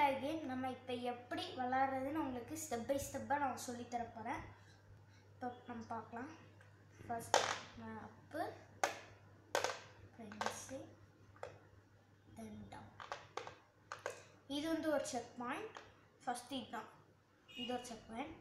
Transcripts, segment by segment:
again நம்ம இப்போ எப்படி விளாட்றதுன்னு உங்களுக்கு ஸ்டெப் பை ஸ்டெப்பாக நான் சொல்லித் தர போகிறேன் இப்போ நம்ம பார்க்கலாம் ஃபர்ஸ்ட் நான் அப்பு பென்சில் தென் டவுன் இது வந்து ஒரு செக் பாயிண்ட் ஃபஸ்ட் இதுதான் இது ஒரு செக் பாயிண்ட்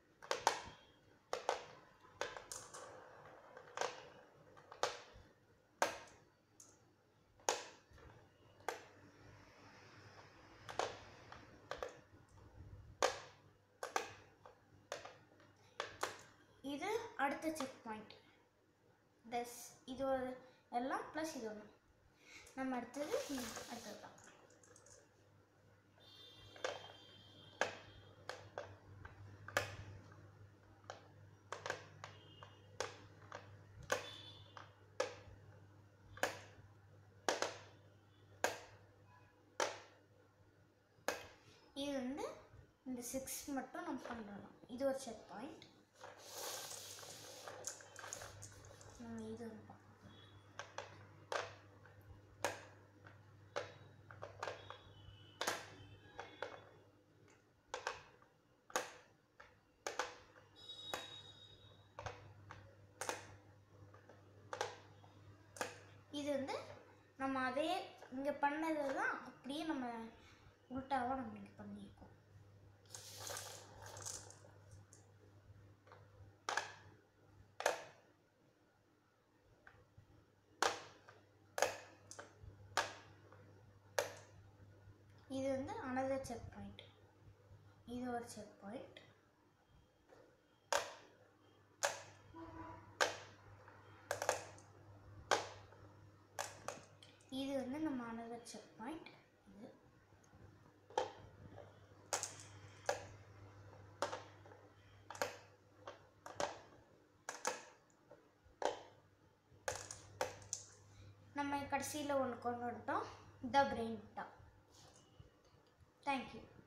இது அடுத்த செக் பாயிண்ட் தஸ் இது ஒரு எல்லாம் ப்ளஸ் இது ஒன்று நம்ம அடுத்தது ம், அடுத்தது பார்க்கலாம் இது வந்து இந்த சிக்ஸ் மட்டும் நம்ம பண்ணலாம் இது ஒரு செக் பாயிண்ட் நம்ம இது ஒன்று பார்க்கலாம் இது வந்து நம்ம அதே இங்கே பண்ணது தான் அப்படியே நம்ம உல்ட்டாவாக நம்ம இங்கே பண்ணியிருக்கோம் இது வந்து அனதர் செக் பாயிண்ட் இது ஒரு செக் பாயிண்ட் இது வந்து நம்ம அனதர் செக் பாயிண்ட் இது நம்ம கடைசியில் ஒன்று கொண்டு வந்துட்டோம் த பிரெயின் டாப் தேங்க்யூ